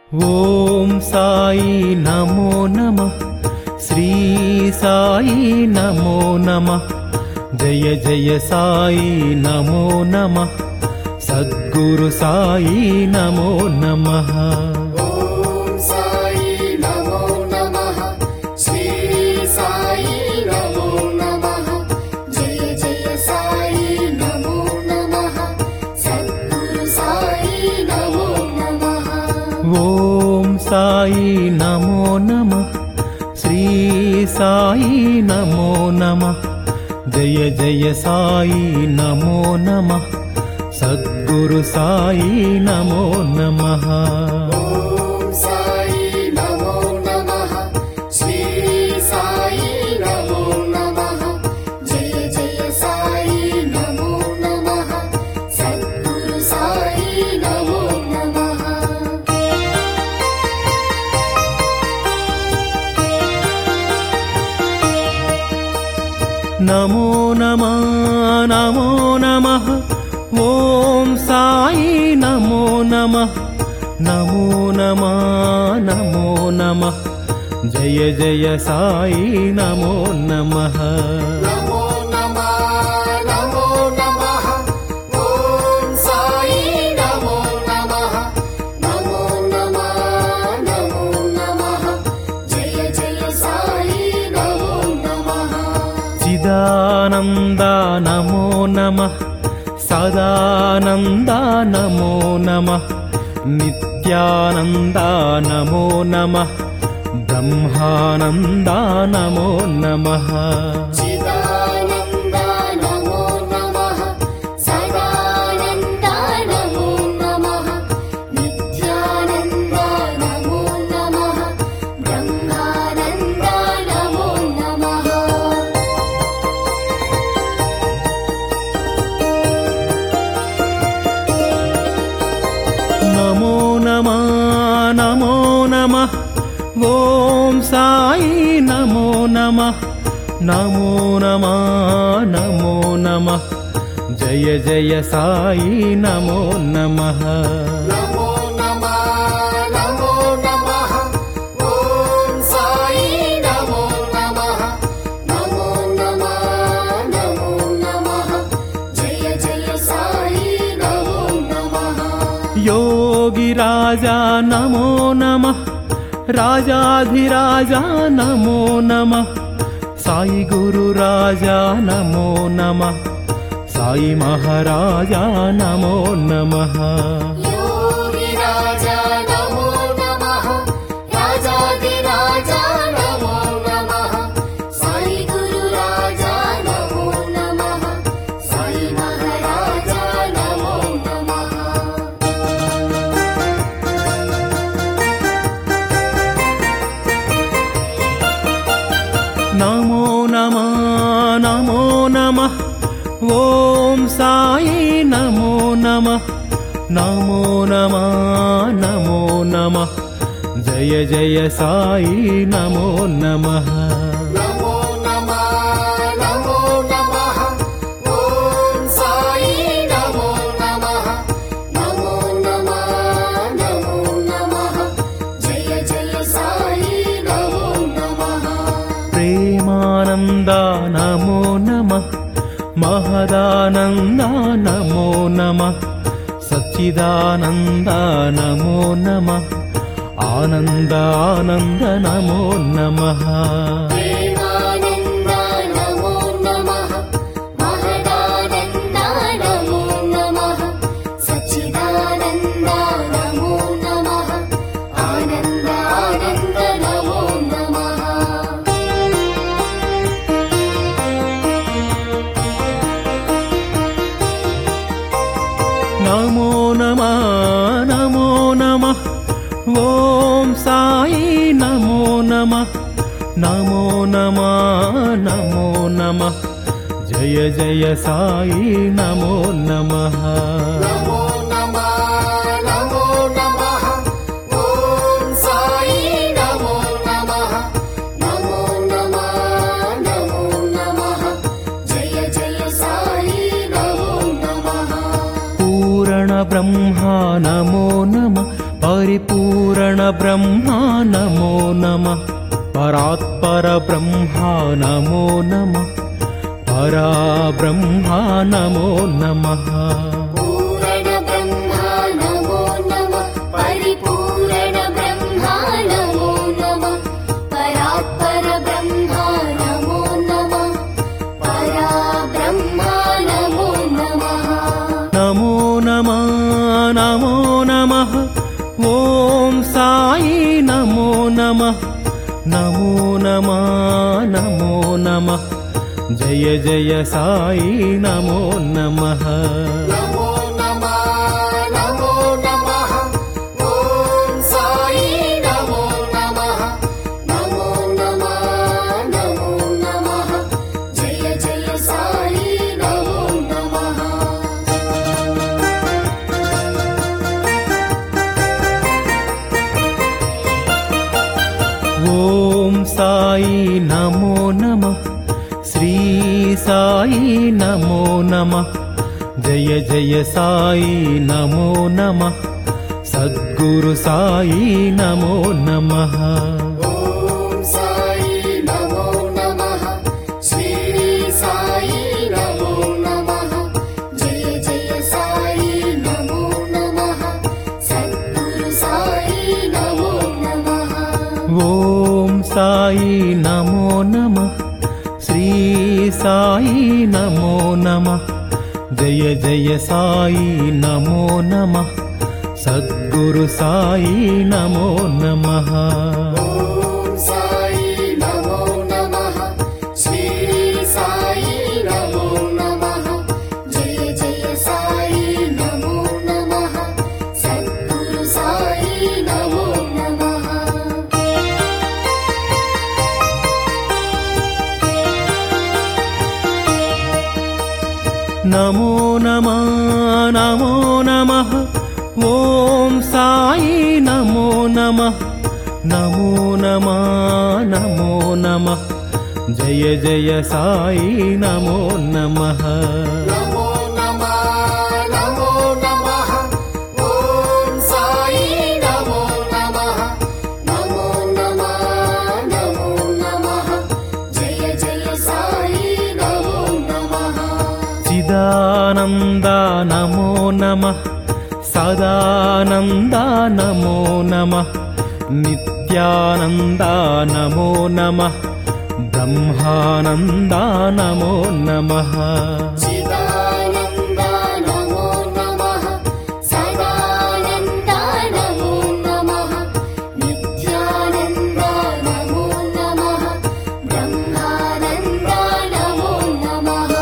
ఓం సాయి నమో నమ శ్రీ సాయి నమో నమ జయ జయ సాయి నమో నమ సద్గురు సాయి నమో నమ ॐ साई नमो नमः श्री साई नमो नमः जय जय साई नमो नमः सद्गुरु साई नमो नमः ఓం సాయి నమో నమ శ్రీ సాయి నమో నమ జయ జయ సాయి నమో నమ సద్గురు సాయి నమో నమ ॐ साई नमो नमः श्री साई नमो नमः जय जय साई नमो नमः सद्गुरु साई नमो नमः నమో నమ నమో నమ ఓం సాయి నమో నమ నమో నమ నమో నమ జయ జయ సాయి నమో నమ नमो नमः नमो नमः ॐ साई नमो नमः नमो नमः नमो नमः जय जय साई नमो नमः చిదానంద నమో నమ సదానంద నమో నమ నిత్యానంద నమో నమ బ్రహ్మానంద నమో నమ चिदानन्द नमो नमः सदानन्द नमो नमः नित्यानन्द नमो नमः ब्रह्मानन्द नमो नमः నమో నమ నమో నమ ఓం సాయి నమో నమ నమో నమ నమో నమ జయ జయ సాయి నమో నమ नमो नमः नमो नमः ॐ साई नमो नमः नमो नमः नमो नमः जय जय साई नमो नमः योगी राजा नमो नमः राजाधिराजा नमो नमः साई गुरु राजा नमो नमः साई महाराजा नमो नमः योगिराजा नमो नमः राजाधिराजा नमो नमः साई गुरुराजा नमो नमः साई महाराजा नमो नमः नमो नमः नमो नमः ॐ साई नमो नमः नमो नमः नमो नमः जय जय साई नमो नमः नमो नमः नमो नमः ॐ साई नमो नमः नमो नमः नमो नमः जय जय साई नमो नमः प्रेमानन्द नमो नमः महदानन्द नमो नमः सच्चिदानन्द नमो नमः आनन्द आनन्द नमो नमः प्रेमानन्द नमो नमः महदानन्द नमो नमः सच्चिदानन्द नमो नमः आनन्द आनन्द नमो नमः नमो नमः नमो नमः ॐ साई नमो नमः नमो नमः नमो नमः जय जय साई नमो नमः नमो नमः नमो नमः ॐ साई नमो नमः नमो नमः नमो नमः जय जय साई नमो नमः पूर्ण ब्रह्मा नमो नमः పరిపూరణ బ్రహ్మా నమో నమ పరాత్పర బ్రహ్మా నమో నమ పరా బ్రహ్మా నమో నమ పూరణ బ్రహ్మా నమో నమ పరిపూరణ బ్రహ్మా నమో నమ పరాత్పర బ్రహ్మా నమో నమ పరా బ్రహ్మా నమో నమ నమో నమ నమో నమ ఓం సాయి నమో నమ నమో నమ నమో నమ జయ జయ సాయి నమో నమ నమో నమ నమో నమ ఓం సాయి నమో నమ నమో నమ నమో నమ జయ జయ సాయి నమో నమ ఓం సాయి నమో నమ శ్రీ సాయి నమో నమ జయ జయ సాయి నమో నమ సద్గురు సాయి నమో నమ ఓం సాయి నమో నమః శ్రీ సాయి నమో నమః జయ జయ సాయి నమో నమః సద్గురు సాయి నమో నమః ఓం సాయి నమో నమ శ్రీ సాయి నమో నమ జయ జయ సాయి నమో నమ సద్గురు సాయి నమో నమ ఓం సాయి నమో నమః శ్రీ సాయి నమో నమః జయ జయ సాయి నమో నమః సద్గురు సాయి నమో నమః నమో నమ నమో నమ ఓం సాయి నమో నమ నమో నమ నమో నమ జయ జయ సాయి నమో నమ నమో నమ నమో నమః ఓం సాయి నమో నమః నమో నమ నమో నమః జయ జయ సాయి నమో నమః చిదానంద నమో నమ సదానంద నమో నమ నిత్యానంద నమో నమ బ్రహ్మానంద నమో నమ చిదానంద నమో నమః సదానంద నమో నమః నిత్యానంద నమో నమః బ్రహ్మానంద నమో నమః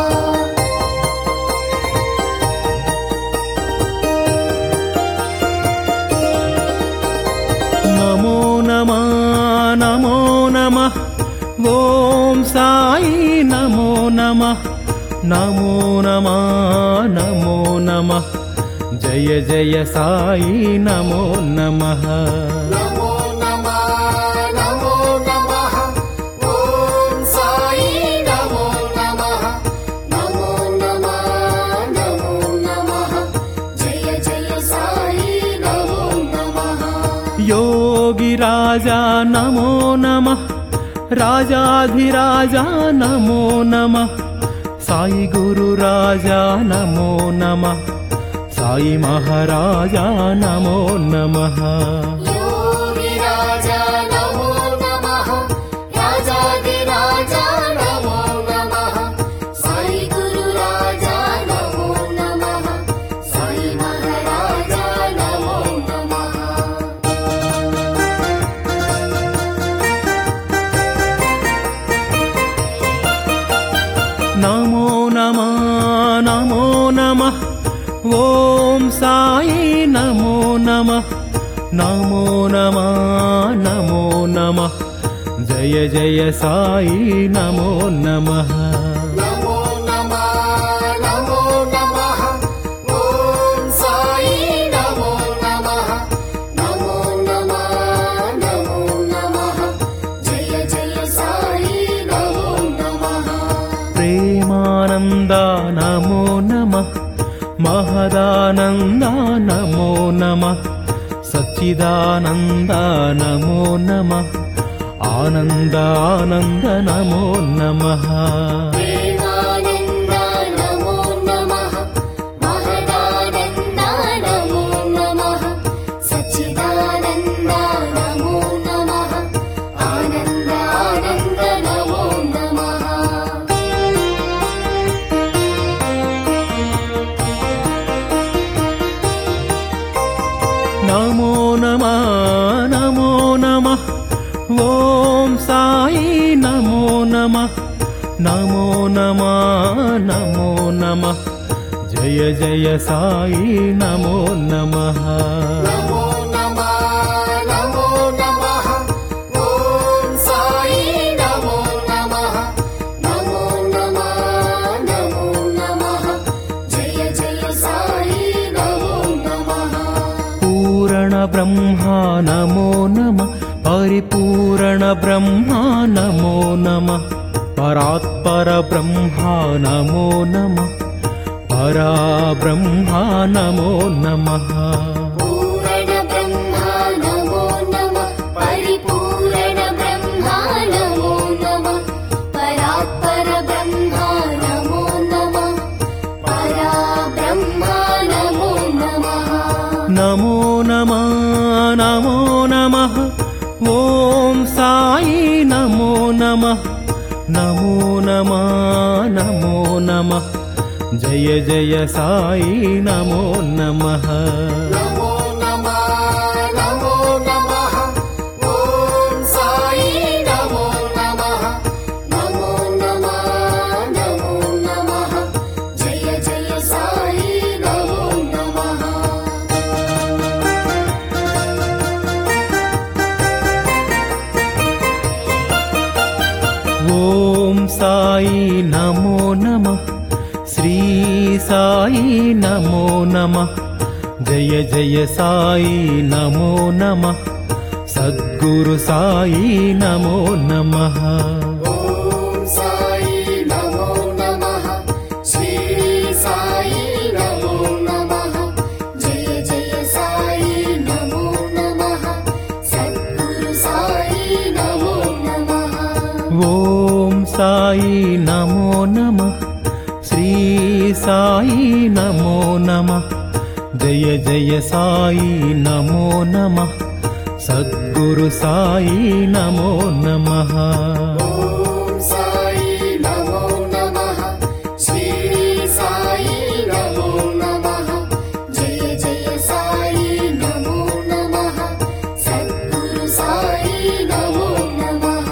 నమో నమ నమో నమ ఓం సాయి నమో నమ నమో నమ నమో నమ జయ జయ సాయి నమో నమ నమో నమ నమో నమః ఓం సాయి నమో నమః నమో నమ నమో నమః జయ జయ సాయి నమో నమః యోగి రాజా నమో నమ రాజాధిరాజా నమో నమ సాయి గురు రాజా నమో నమ సాయి మహారాజా నమో నమ యోగి రాజా నమో నమః రాజాది రాజా నమో నమః సాయి గురు రాజా నమో నమః సాయి మహారాజా నమో నమః నమో నమ నమో నమ ఓం సాయి నమో నమ నమో నమ నమో నమ జయ జయ సాయి నమో నమ నమో నమ నమో నమః ఓం సాయి నమో నమః నమో నమ నమో నమః జయ జయ సాయి నమో నమః ప్రేమానంద నమో నమ మహదానంద నమో నమ సచ్చిదానంద నమో నమ ఆనందానంద నమో నమ ప్రేమానంద నమో నమః మహదానంద నమో నమః సచ్చిదానంద నమో నమః ఆనంద ఆనంద నమో నమః నమో నమ నమో నమ ఓం సాయి నమో నమ నమో నమ నమో నమ జయ జయ సాయి నమో నమ నమో నమః నమో నమః ఓం సాయి నమో నమః నమో నమః నమో నమః జయ జయ సాయి నమో నమః పూరణ బ్రహ్మ నమో నమ పరిపూరణ బ్రహ్మ నమో నమ పరాత్పర బ్రహ్మ నమో నమ పరా బ్రహ్మ నమో నమ పూరణ బ్రహ్మ నమో నమః పరిపూరణ బ్రహ్మ నమో నమః పరాత్పర బ్రహ్మ నమో నమః పరా బ్రహ్మ నమో నమః నమో నమ నమో నమ ఓం సాయి నమో నమ నమో నమ నమో నమ జయ జయ సాయి నమో నమ నమో నమః నమో నమః ఓం సాయి నమో నమః నమో నమః నమో నమః జయ జయ సాయి నమో నమః ఓం సాయి నమో నమ శ్రీ సాయి నమో నమ జయ జయ సాయి నమో నమ సద్గురు సాయి నమో నమ ఓం సాయి నమో నమః శ్రీ సాయి నమో నమః జయ జయ సాయి నమో నమః సద్గురు సాయి నమో నమః ఓం సాయి నమో నమ శ్రీ సాయి నమో నమ జయ జయ సాయి నమో నమ సద్గురు సాయి నమో నమ ఓం సాయి నమో నమః శ్రీ సాయి నమో నమః జయ జయ సాయి నమో నమః సద్గురు సాయి నమో నమః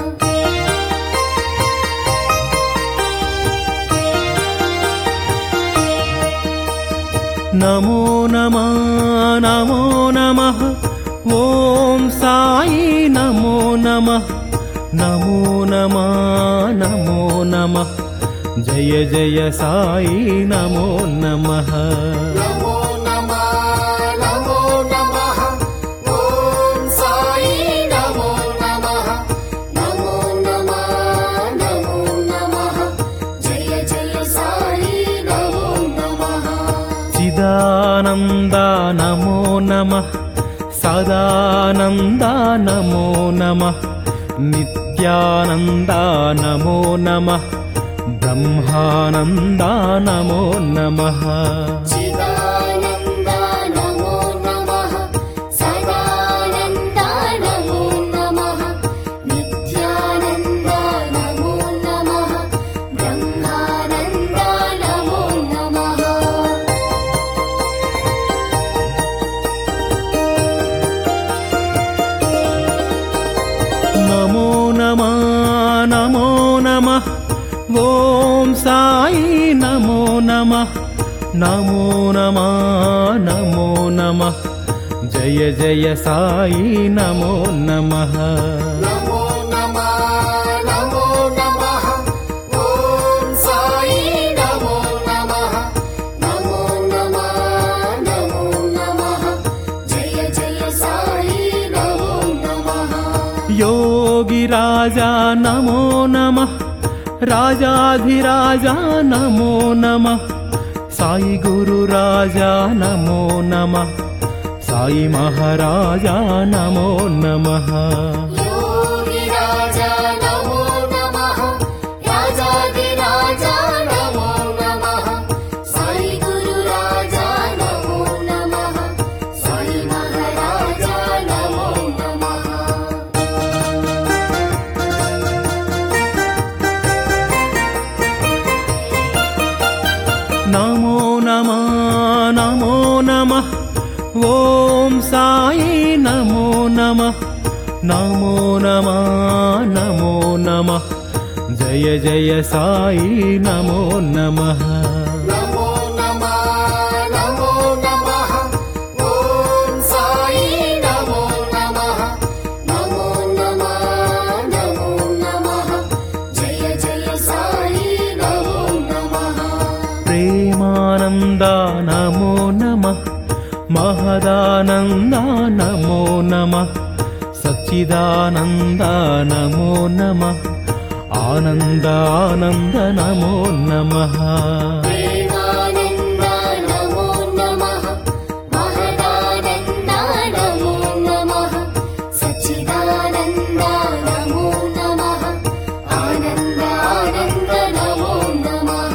నమో నమ నమో నమ ఓం సాయి నమో నమ నమో నమ నమో నమ జయ జయ సాయి నమో నమ నమో నమః నమో నమః ఓం సాయి నమో నమః నమో నమః నమో నమః జయ జయ సాయి నమో నమః చిదానంద నమో నమ సదానంద నమో నమ నిత్యానంద నమో నమ బ్రహ్మానంద నమో నమ చిదానంద నమో నమః సదానంద నమో నమః నిత్యానంద నమో నమః బ్రహ్మానంద నమో నమః నమో నమ నమో నమ ఓం సాయి నమో నమ నమో నమ నమో నమ జయ జయ సాయి నమో నమ నమో నమః నమో నమః ఓం సాయి నమో నమః నమో నమః నమో నమః జయ జయ సాయి నమో నమః యోగి రాజా నమో నమ రాజాధిరాజా నమో నమ సాయి గురు రాజా నమో నమ సాయి మహారాజా నమో నమః योगिराजा नमो नमः राजाधिराजा नमो नमः साई गुरुराजा नमो नमः साई महाराजा नमो नमः నమో నమా నమో నమః ఓం సాయి నమో నమః నమో నమా నమో నమః జయ జయ సాయి నమో నమః नमो नमः नमो नमः ॐ साई नमो नमः नमो नमः नमो नमः जय जय साई नमो नमः ప్రేమానంద నమో నమః మహదానంద నమో నమః సచ్చిదానంద నమో నమః ఆనంద ఆనంద నమో నమః प्रेमानन्द नमो नमः महदानन्द नमो नमः सच्चिदानन्द नमो नमः आनन्द आनन्द नमो नमः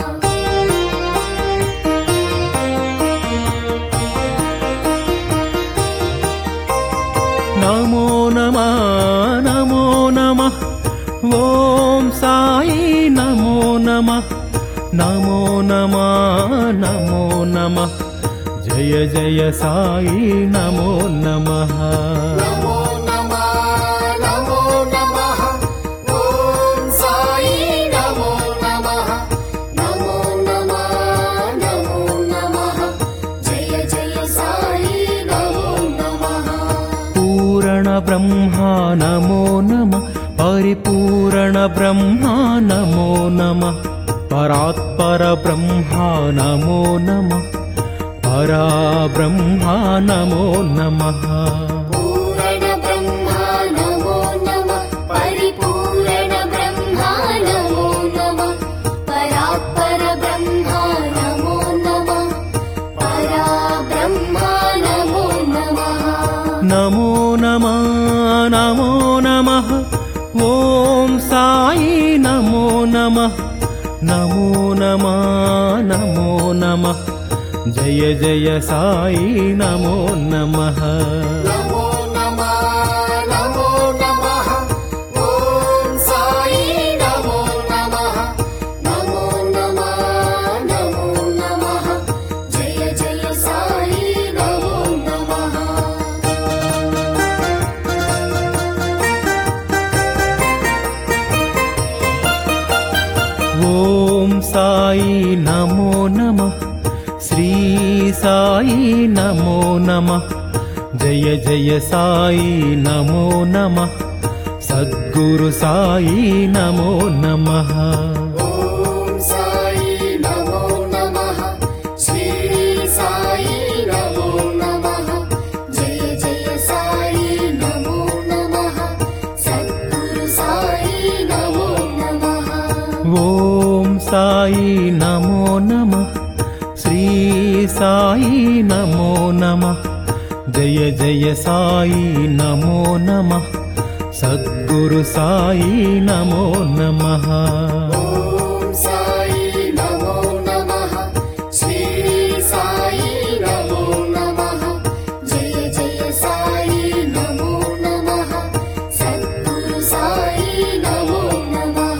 నమో నమ నమో నమ ఓం సాయి నమో నమ నమో నమ నమో నమ జయ జయ సాయి నమో నమ नमो नमः नमो नमः ॐ साई नमो नमः नमो नमः नमो नमः जय जय साई नमो नमः పూరణ బ్రహ్మ నమో నమ పరిపూరణ బ్రహ్మ నమో నమ పరాత్పర బ్రహ్మ నమో నమ పరా బ్రహ్మ నమో నమ पूरण ब्रह्मा नमो नमः परिपूर्ण ब्रह्मा नमो नमः परात्पर ब्रह्मा नमो नमः परा ब्रह्मा नमो नमः నమో నమ నమో నమ ఓం సాయి నమో నమ నమో నమ నమో నమ జయ జయ సాయి నమో నమ नमो नमः नमो नमः ॐ साई नमो नमः नमो नमः नमो नमः जय जय साई नमो नमः ఓం సాయి నమో నమ శ్రీ సాయి నమో నమ జయ జయ సాయి నమో నమ సద్గురు సాయి నమో నమ ॐ साई नमो नमः श्री साई नमो नमः जय जय साई नमो नमः सद्गुरु साई नमो नमः ఓం సాయి నమో నమ శ్రీ సాయి నమో నమ జయ జయ సాయి నమో నమ సద్గురు సాయి నమో నమ ॐ साई नमो नमः श्री साई नमो नमः जय जय साई नमो नमः सद्गुरु साई नमो नमः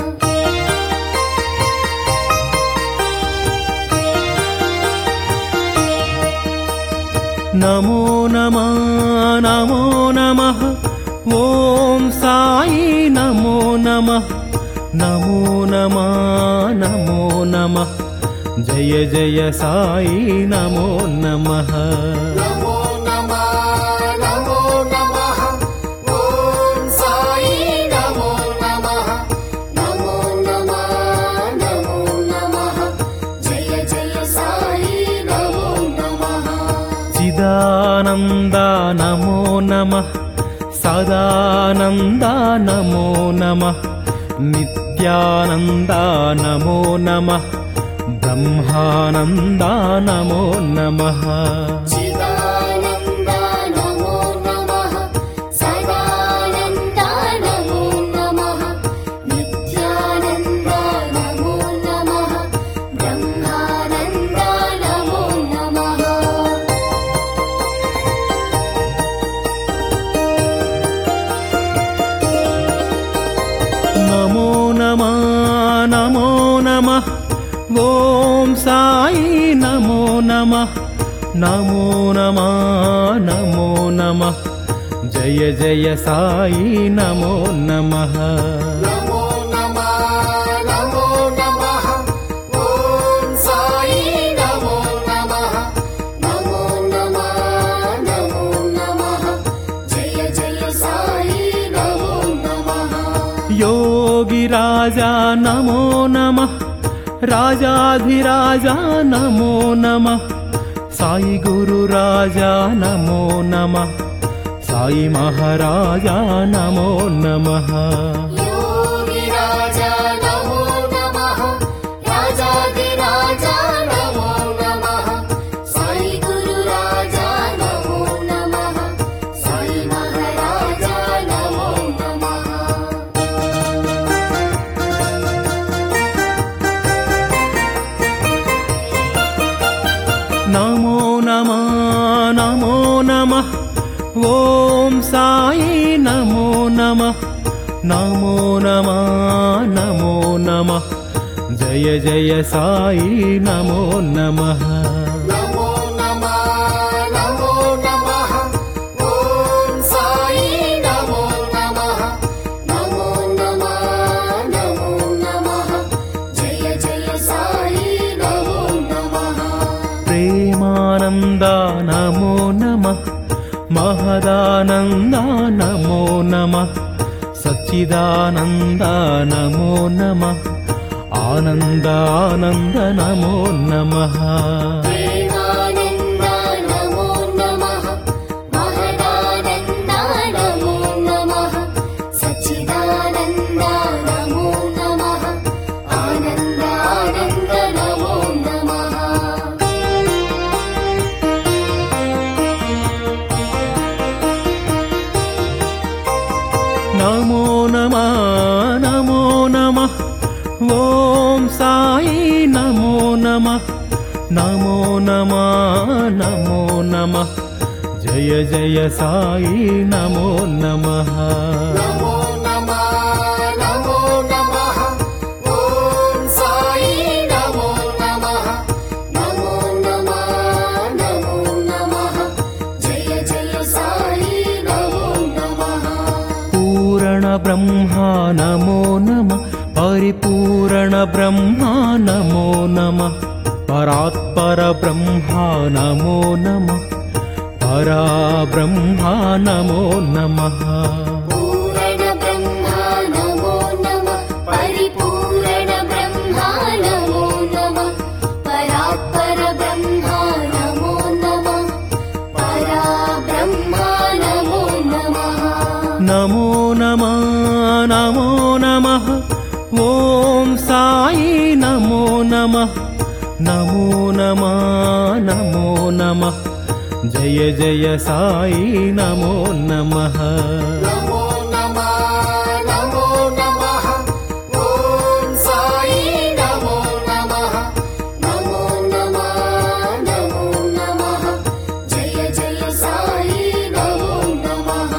నమో నమ నమో నమ ఓం సాయి నమో నమ నమో నమ నమో నమ జయ జయ సాయి నమో నమ नमो नमः नमो नमः ॐ साई नमो नमः नमो नमः नमो नमः जय जय साई नमो नमः చిదానంద నమో నమ సదానంద నమో నమ నిత్యానంద నమో నమ బ్రహ్మానంద నమో నమ चिदानन्द नमः नमो नमः नमो नमः जय जय साई नमो नमः నమో నమః నమో నమః ఓం సాయి నమో నమః నమో నమః నమో నమః జయ జయ సాయి నమో నమః योगिराजा नमो नमः राजाधिराजा नमो नमः साई गुरुराजा नमो नमः साई महाराजा नमो नमः యోగి రాజా నమో నమః రాజాది రాజా నమో నమః సాయి గురు రాజా నమో నమః సాయి మహారాజా నమో నమః नमो नमः नमो नमः ॐ साई नमो नमः नमो नमः नमो नमः जय जय साई नमो नमः నమో నమః నమో నమః ఓం సాయి నమో నమః నమో నమః నమో నమః జయ జయ సాయి నమో నమః प्रेमानन्दा नमो नमः महदानन्दा नमो नमः सच्चिदानन्दा नमो नमः आनन्दानन्द नमो नमः ప్రేమానంద నమో నమః మహదానంద నమో నమః సచ్చిదానంద నమో నమః ఆనంద ఆనంద నమో నమః नमो नमः नमो नमः ॐ साई नमो नमः नमो नमः नमो नमः जय जय साई नमो नमः నమో నమః నమో నమః ఓం సాయి నమో నమః నమో నమః నమో నమః జయ జయ సాయి నమో నమః पूर्ण ब्रह्मा नमो नमः परिपूर्ण ब्रह्मा नमो नमः परात्पर ब्रह्मा नमो नमः परा ब्रह्मा नमो नमः పూరణ బ్రహ్మా నమో నమః పరిపూరణ బ్రహ్మా నమో నమః పరాత్పర బ్రహ్మా నమో నమః పరా బ్రహ్మా నమో నమః नमो नमः नमो नमः ॐ साई नमो नमः नमो नमः नमो नमः जय जय साई नमो नमः నమో నమః నమో నమః ఓం సాయి నమో నమః నమో నమః నమో నమః జయ జయ సాయి నమో నమః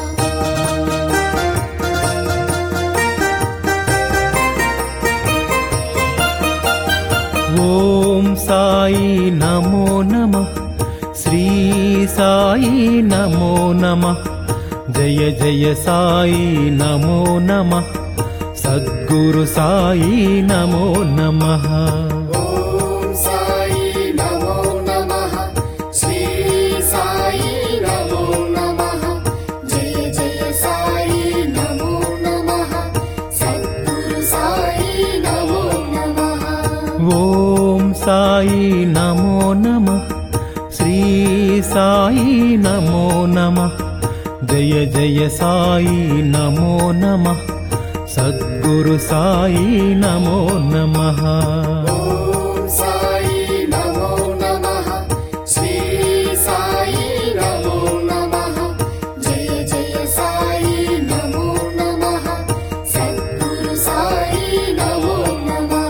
ॐ साई नमो नमः श्री साई नमो नमः जय जय साई नमो नमः सद्गुरु साई नमो नमः ఓం సాయి నమో నమః శ్రీ సాయి నమో నమః జయ జయ సాయి నమో నమః సద్గురు సాయి నమో నమః ॐ साई नमो नमः श्री साई नमो नमः जय जय साई नमो नमः सद्गुरु साई नमो नमः ఓం సాయి నమో నమః శ్రీ సాయి నమో నమః జయ జయ సాయి నమో నమః సద్గురు సాయి నమో నమః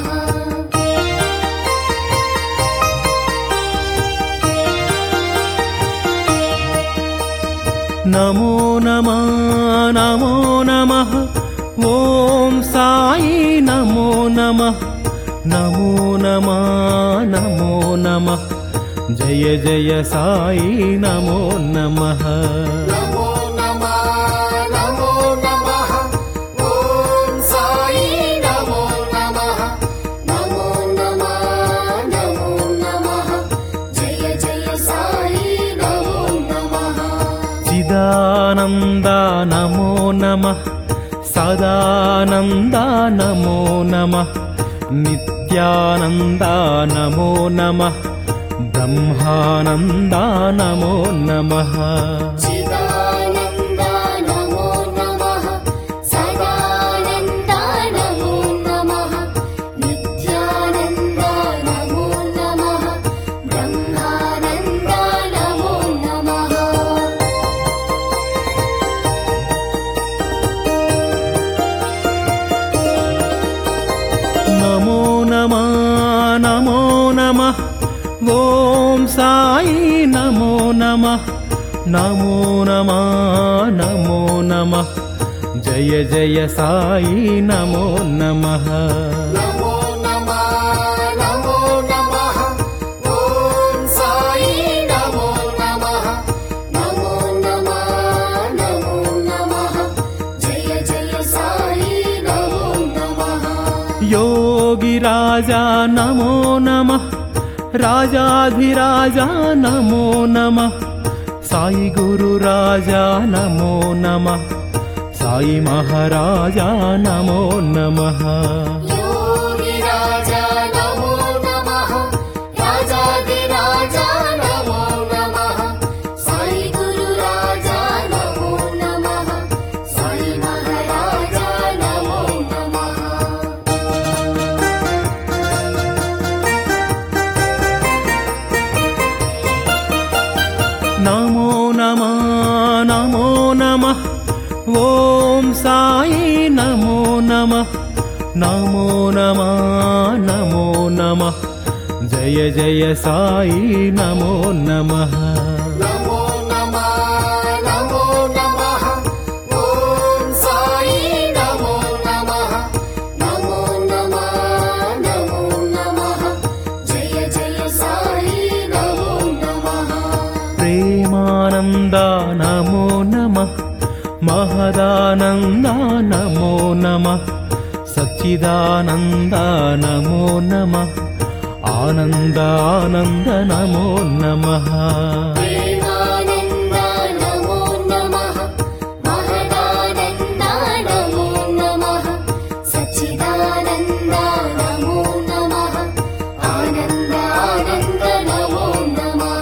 नमो नमः नमो नमः ॐ साई नमो नमः नमो नमः नमो नमः జయ జయ సాయి నమో నమః నమో నమః నమో నమః ఓం సాయి నమో నమః నమో నమః నమో నమః జయ జయ సాయి నమో నమః చిదానంద నమో నమః సదానంద నమో నమః నిత్యానంద నమో నమః బ్రహ్మానంద నమో నమః చిదానంద నమో నమః సదానంద నమో నమః నిత్యానంద నమో నమః బ్రహ్మానంద నమో నమః నమో నమా నమో నమః ఓం సాయి నమో నమః నమో నమా నమో నమః జయ జయ సాయి నమో నమః నమో నమః నమో నమః ఓం సాయి నమో నమః నమో నమః నమో నమః జయ జయ సాయి నమో నమః యోగి రాజా నమో నమః రాజాధిరాజా నమో నమః సాయి గురు రాజా నమో నమః సాయి మహారాజా నమో నమః యోగి రాజా నమో నమః రాజాది రాజా నమో నమః సాయి గురు రాజా నమో నమః సాయి మహారాజా నమో నమః నమో నమా నమో నమః ఓం సాయి నమో నమః నమో నమా నమో నమః జయ జయ సాయి నమో నమః నమో నమః నమో నమః ఓం సాయి నమో నమః నమో నమః నమో నమః జయ జయ సాయి నమో నమః ప్రేమానంద నమో నమః మహదానంద నమో నమః సచ్చిదానంద నమో నమః ఆనంద ఆనంద నమో నమః ప్రేమానంద నమో నమః మహదానంద నమో నమః సచ్చిదానంద నమో నమః ఆనంద ఆనంద నమో నమః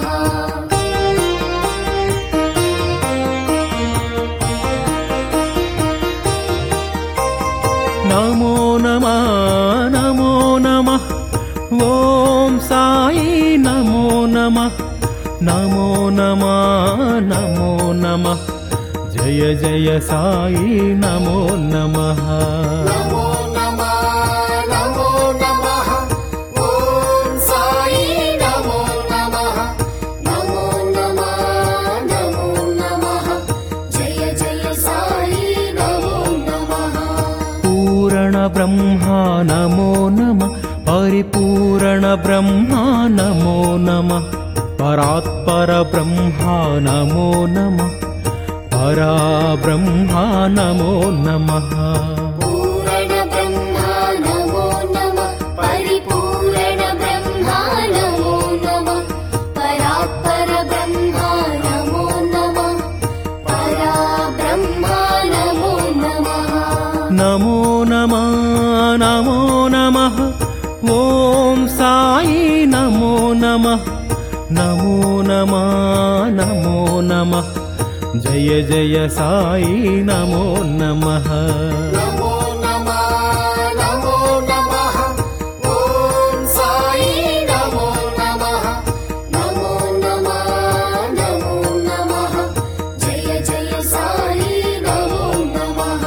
నమో నమ నమో నమ ఓం సాయి నమో నమ నమో నమ నమో నమ జయ జయ సాయి నమో నమ నమో నమః నమో నమః ఓం సాయి నమో నమః నమో నమః నమో నమః జయ జయ సాయి నమో నమః పూరణ బ్రహ్మ నమో నమ పరిపూరణ బ్రహ్మ నమో నమ పరాత్పర బ్రహ్మ నమో నమ పరా బ్రహ్మ నమో నమ పూరణ బ్రహ్మ నమో నమః పరిపూరణ బ్రహ్మ నమో నమః పరాత్పర బ్రహ్మ నమో నమః పరా బ్రహ్మ నమో నమః నమో నమ నమో నమ ఓం సాయి నమో నమ నమో నమ నమో నమ జయ జయ సాయి నమో నమ నమో నమః నమో నమః ఓం సాయి నమో నమః నమో నమః నమో నమః జయ జయ సాయి నమో నమః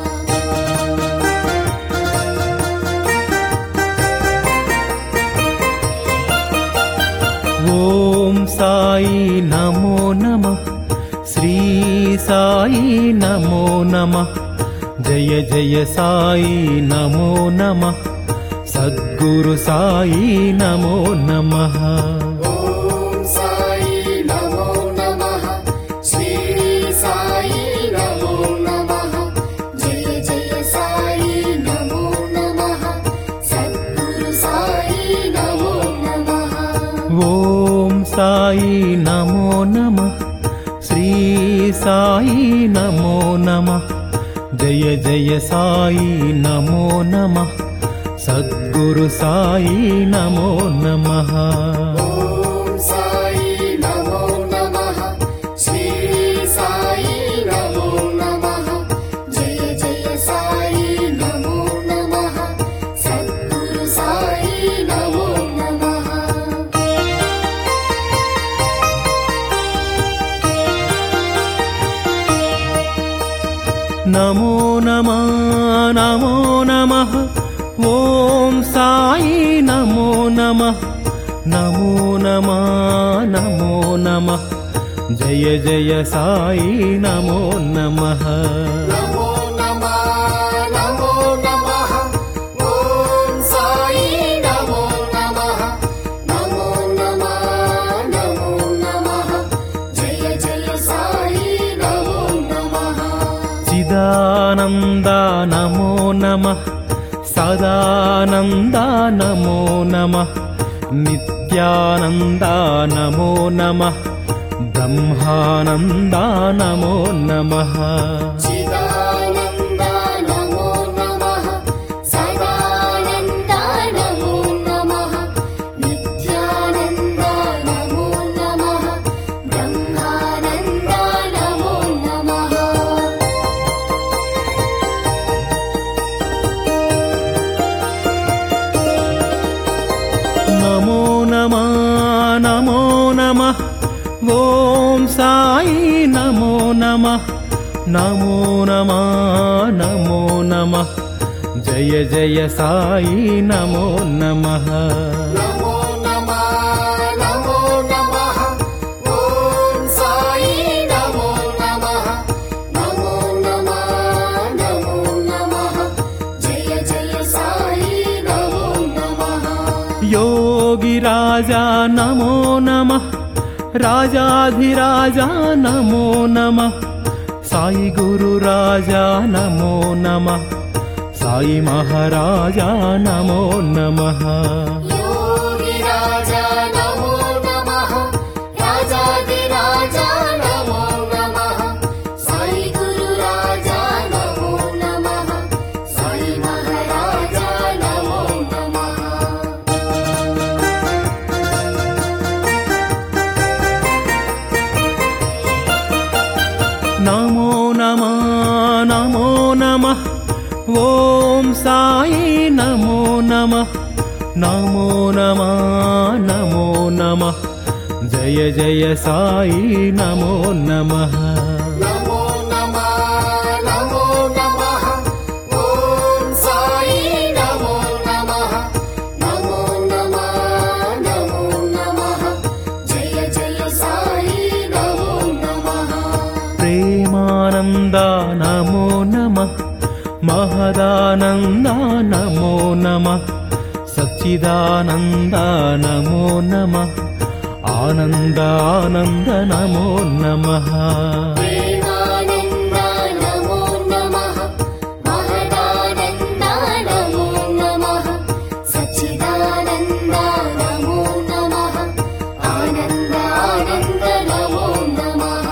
ఓం సాయి నమో నమ శ్రీ సాయి నమో నమ జయ జయ సాయి నమో నమ సద్గురు సాయి నమో నమ ఓం సాయి నమో నమ శ్రీ సాయి నమో నమ జయ జయ సాయి నమో నమ సద్గురు సాయి నమో నమ ఓం సాయి నమో నమః శ్రీ సాయి నమో నమః జయ జయ సాయి నమో నమః సద్గురు సాయి నమో నమః నమో నమ నమో నమ ఓం సాయి నమో నమ నమో నమ నమో నమ జయ జయ సాయి నమో నమ నమో నమః నమో నమః ఓం సాయి నమో నమః నమో నమః నమో నమః జయ జయ సాయి నమో నమః చిదానంద నమో నమ సదానంద నమో నమ నిత్యానంద నమో నమ బ్రహ్మానంద నమో నమ చిదానంద నమో నమః సదానంద నమో నమః నిత్యానంద నమో నమః బ్రహ్మానంద నమో నమః నమో నమ నమో నమ ఓం సాయి నమో నమ నమో నమ నమో నమ జయ జయ సాయి నమో నమ నమో నమః నమో నమః ఓం సాయి నమో నమః నమో నమః నమో నమః జయ జయ సాయి నమో నమః योगिराजा नमो नमः राजाधिराजा नमो नमः साई गुरुराजा नमो नमः साई महाराजा नमो नमः योगी राजा नमो नमः राजाधिराजा नमो नमः साई गुरु राजा नमो नमः साई महाराजा नमो नमः नमो नमः नमो नमः ॐ साई नमो नमः नमो नमः नमो नमः जय जय साई नमो नमः नमो नमः नमो नमः ॐ साई नमो नमः नमो नमः नमो नमः जय जय साई नमो नमः ప్రేమానంద నమో నమ మహదానంద నమో నమ సచ్చిదానంద నమో నమ ఆనందానంద నమో నమ ప్రేమానంద నమో నమః మహదానంద నమో నమః సచ్చిదానంద నమో నమః ఆనంద ఆనంద నమో నమః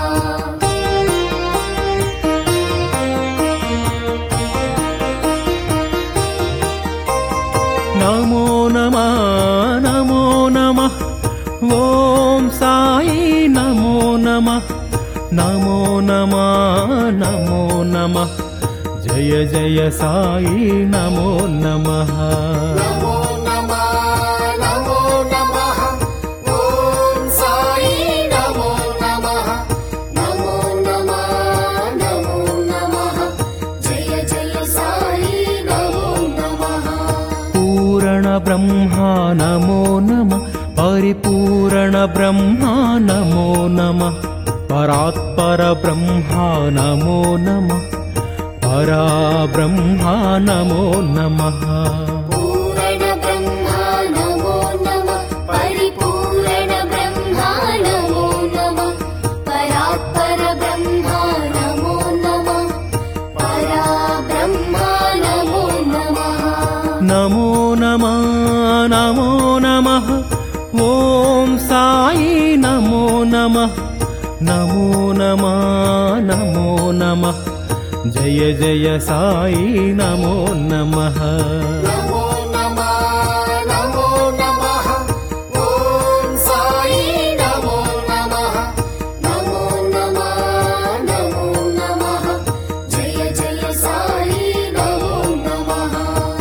నమో నమ నమో నమ ఓం సాయి నమో నమ నమో నమ నమో నమ జయ జయ సాయి నమో నమ నమో నమః నమో నమః ఓం సాయి నమో నమః నమో నమః నమో నమః జయ జయ సాయి నమో నమః పూరణ బ్రహ్మ నమో నమ పరిపూరణ బ్రహ్మ నమో నమ పరాత్పర బ్రహ్మ నమో నమ పరా బ్రహ్మ నమో నమ పూరణ బ్రహ్మ నమో నమః పరిపూరణ బ్రహ్మ నమో నమః పరాత్పర బ్రహ్మ నమో నమః పరా బ్రహ్మ నమో నమః నమో నమ నమో నమ ఓం సాయి నమో नमः नमो नमः नमो नमः जय जय साई नमो नमः नमो नमः नमो नमः ॐ साई नमो नमः नमो नमः नमो नमः जय जय साई नमो नमः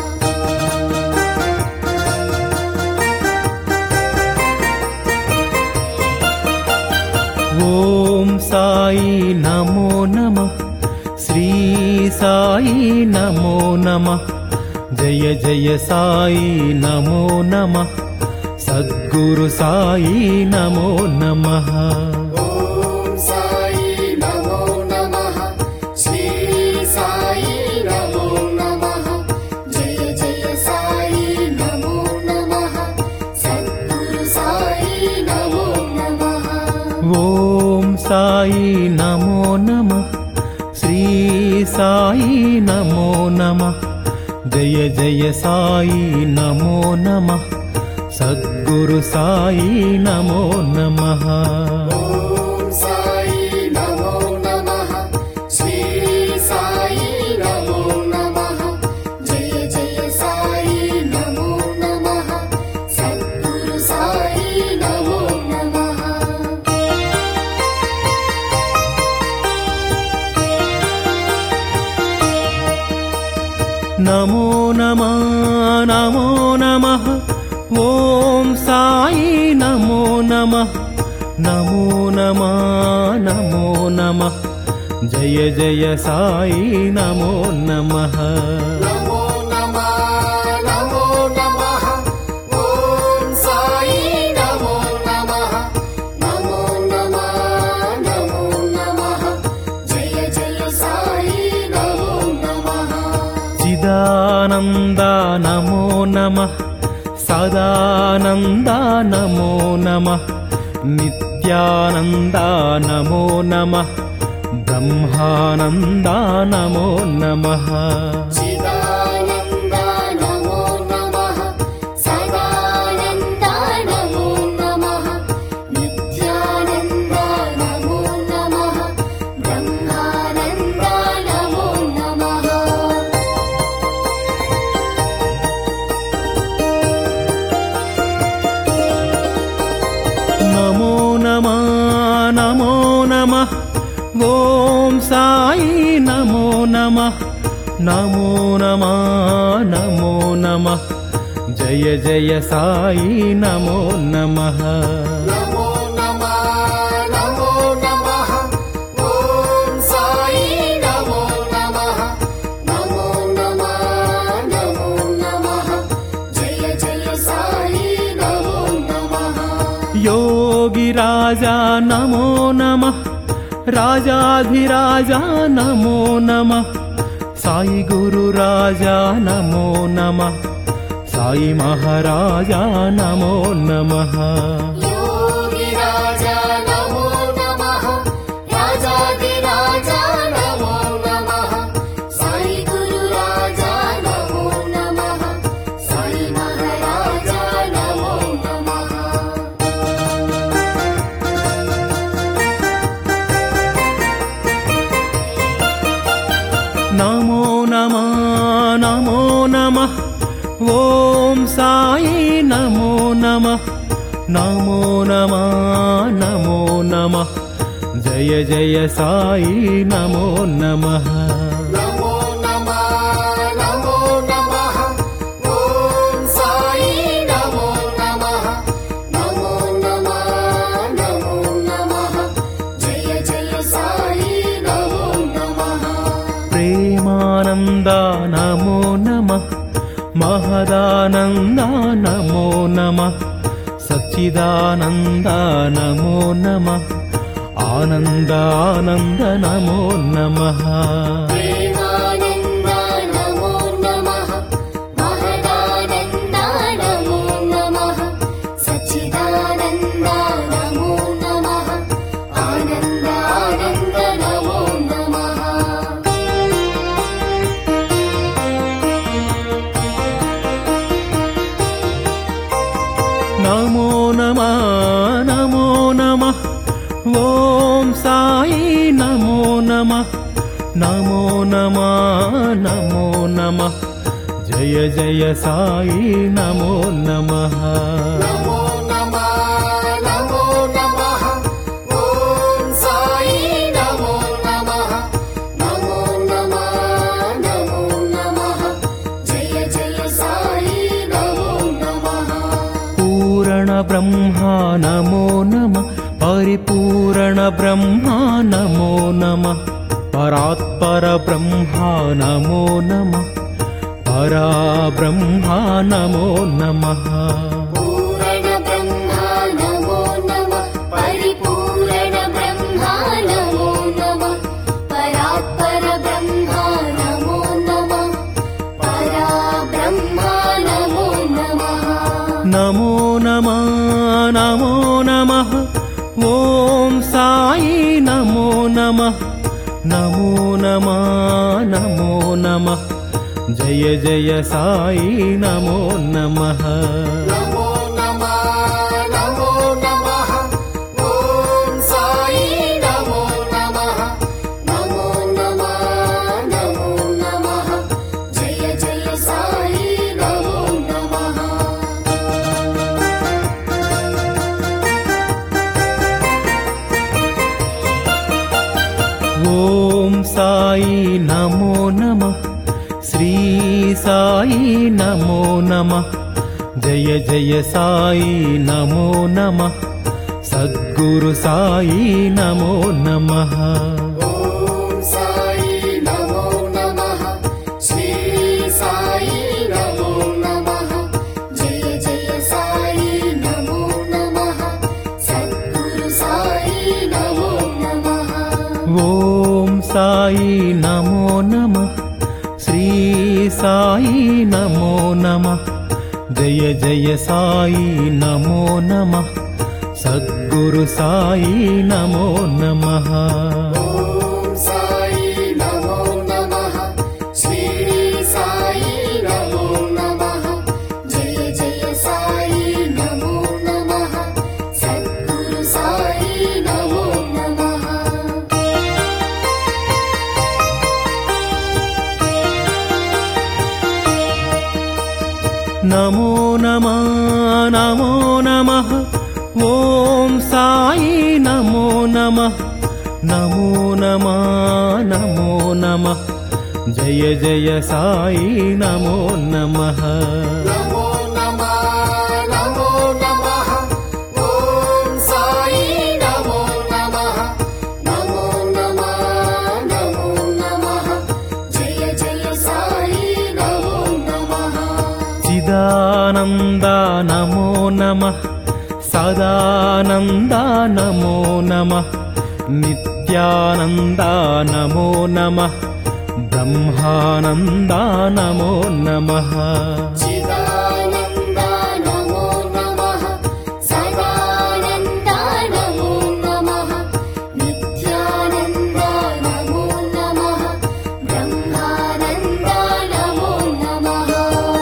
ॐ साई नमो नमः श्री साई नमो नमः जय जय साई नमो नमः सद्गुरु साई नमो नमः ॐ साई नमो नमः श्री साई नमो नमः जय जय साई नमो नमः सद्गुरु साई नमो नमः ॐ साई नमो नमः श्री साई नमो नमः जय जय साई नमो नमः सद्गुरु साई नमो नमः ॐ साई नमो नमः श्री साई नमो नमः जय जय साई नमो नमः सद्गुरु साई नमो नमः नमो नमः नमो नमः ॐ साई नमो नमः नमो नमः नमो नमः जय जय साई नमो नमः नमो नमः नमो नमः ॐ साई नमो नमः नमो नमः नमो नमः जय जय साई नमो नमः चिदानन्द नमो नमः सदानन्द नमो नमः नित्यानन्द नमो नमः ब्रह्मानन्द नमो नमः चिदानन्द नमो नमः सदानन्द नमो नमः नित्यानन्द नमो नमः ब्रह्मानन्द नमो नमः नमो नमः नमो नमः ॐ साई नमो नमः नमो नमः नमो नमः जय जय साई नमो नमः नमो नमः नमो नमः ॐ साई नमो नमः नमो नमः नमो नमः जय जय साई नमो नमः योगिराजा नमो नमः राजाधिराजा नमो नमः साई गुरुराजा नमो नमः साई महाराजा नमो नमः योगिराजा नमो नमः राजाधिराजा नमो नमः साई गुरुराजा नमो नमः साई महाराजा नमो नमः नमो नमः नमो नमः ॐ साई नमो नमः नमो नमः नमो नमः जय जय साई नमो नमः नमो नमः नमो नमः ॐ साई नमो नमः नमो नमः नमो नमः जय जय साई नमो नमः प्रेमानन्द नमो नमः महदानन्द नमो नमः सच्चिदानन्द नमो नमः आनन्द आनन्द नमो नमः प्रेमानन्द नमो नमः महदानन्द नमो नमः सच्चिदानन्द नमो नमः आनन्द आनन्द नमो नमः नमो नमः नमो नमः సాయి నమో నమ నమో నమ నమో నమ జయ జయ సాయి నమో నమ నమో నమః నమో నమః ఓం సాయి నమో నమః నమో నమః నమో నమః జయ జయ సాయి నమో నమః పూరణ బ్రహ్మా నమో నమ పరిపూరణ బ్రహ్మా నమో నమ పరాత్పర బ్రహ్మా నమో నమ పరా బ్రహ్మా నమో నమ పూరణ బ్రహ్మా నమో నమః పరిపూరణ బ్రహ్మా నమో నమః పరాత్పర బ్రహ్మా నమో నమః పరా బ్రహ్మా నమో నమః నమో నమ నమో నమ ఓం సాయి నమో నమ నమో నమ నమో నమ జయ జయ సాయి నమో నమ నమో నమః నమో నమః ఓం సాయి నమో నమః నమో నమః నమో నమః జయ జయ సాయి నమో నమః ఓం సాయి నమో నమ శ్రీ సాయి నమో నమ జయ జయ సాయి నమో నమ సద్గురు సాయి నమో నమ ఓం సాయి నమో నమః శ్రీ సాయి నమో నమః జయ జయ సాయి నమో నమః సద్గురు సాయి నమో నమః ఓం సాయి నమో నమ శ్రీ సాయి నమో నమ జయ జయ సాయి నమో నమ సద్గురు సాయి నమో నమ ఓం సాయి నమో నమః శ్రీ సాయి నమో నమః జయ జయ సాయి నమో నమః సద్గురు సాయి నమో నమః నమో నమ నమో నమ ఓం సాయి నమో నమ నమో నమ నమో నమ జయ జయ సాయి నమో నమ నమో నమః నమో నమః ఓం సాయి నమో నమః నమో నమః నమో నమః జయ జయ సాయి నమో నమః చిదానంద నమో నమ సదానంద నమో నమ నిత్యానంద నమో నమ బ్రహ్మానంద నమో నమ చిదానంద నమో నమః సదానంద నమో నమః నిత్యానంద నమో నమః బ్రహ్మానంద నమో నమః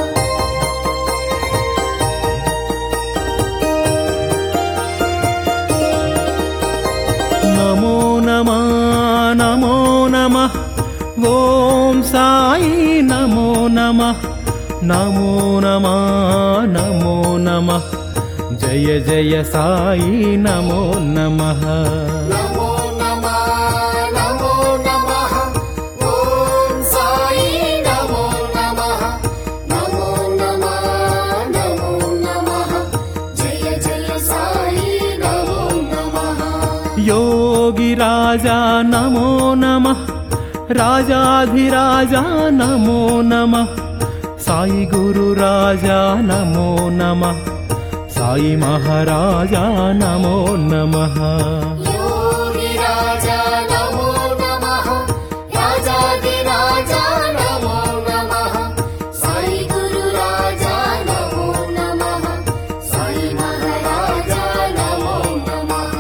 నమో నమ నమో నమ ఓం సాయి నమో నమ నమో నమ నమో నమ జయ జయ సాయి నమో నమ నమో నమః నమో నమః ఓం సాయి నమో నమః నమో నమః నమో నమః జయ జయ సాయి నమో నమః యోగి రాజా నమో నమ రాజాధిరాజా నమో నమ సాయి గురు రాజా నమో నమ సాయి మహారాజా నమో నమ యోగి రాజా నమో నమః రాజాది రాజా నమో నమః సాయి గురు రాజా నమో నమః సాయి మహారాజా నమో నమః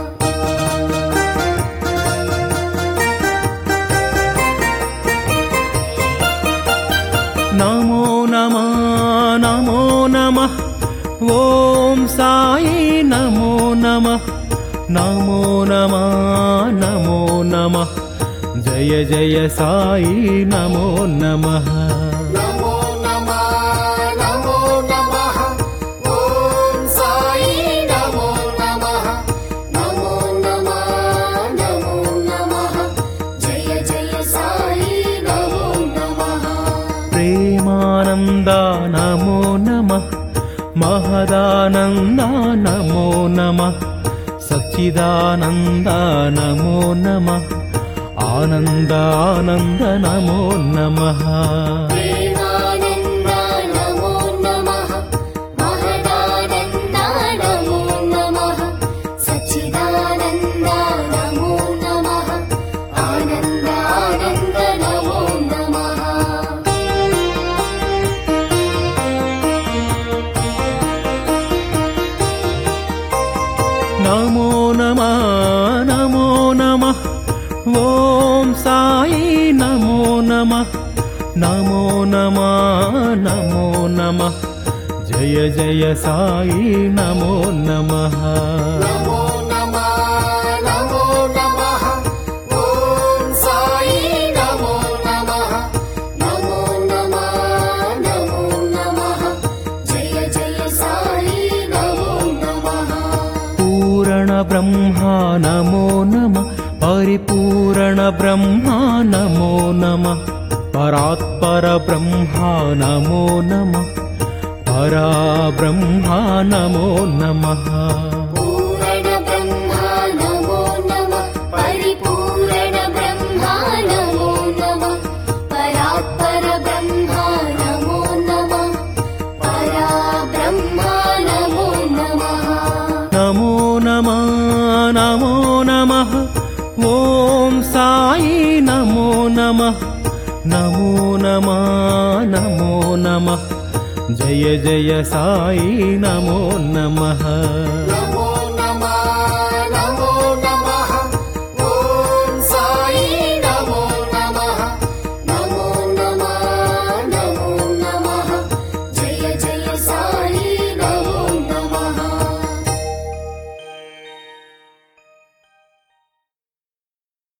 నమో నమ నమో నమ ఓం సాయి నమో నమ నమో నమ నమో నమ జయ జయ సాయి నమో నమ నమో నమః నమో నమః ఓం సాయి నమో నమః నమో నమః నమో నమః జయ జయ సాయి నమో నమః ప్రేమానంద నమో నమ మహదానంద నమో నమ సచ్చిదానంద నమో నమ ఆనందానంద నమో నమ ప్రేమానంద నమో నమః మహదానంద నమో నమః సచ్చిదానంద నమో నమః ఆనంద ఆనంద నమో నమః నమో నమ నమో నమ ఓం సాయి నమో నమ నమో నమ నమో నమ జయ జయ సాయి నమో నమ నమో నమః నమో నమః ఓం సాయి నమో నమః నమో నమః నమో నమః జయ జయ సాయి నమో నమః పూరణ బ్రహ్మ నమో నమ పరిపూరణ బ్రహ్మ నమో నమ పరాత్పర బ్రహ్మ నమో నమ పరా బ్రహ్మ నమో నమ పూరణ బ్రహ్మ నమో నమః పరిపూరణ బ్రహ్మ నమో నమః పరాత్పర బ్రహ్మ నమో నమః పరా బ్రహ్మ నమో నమః నమో నమ నమో నమ ఓం సాయి నమో నమ నమో నమ నమో నమ జయ జయ సాయి నమో నమ నమో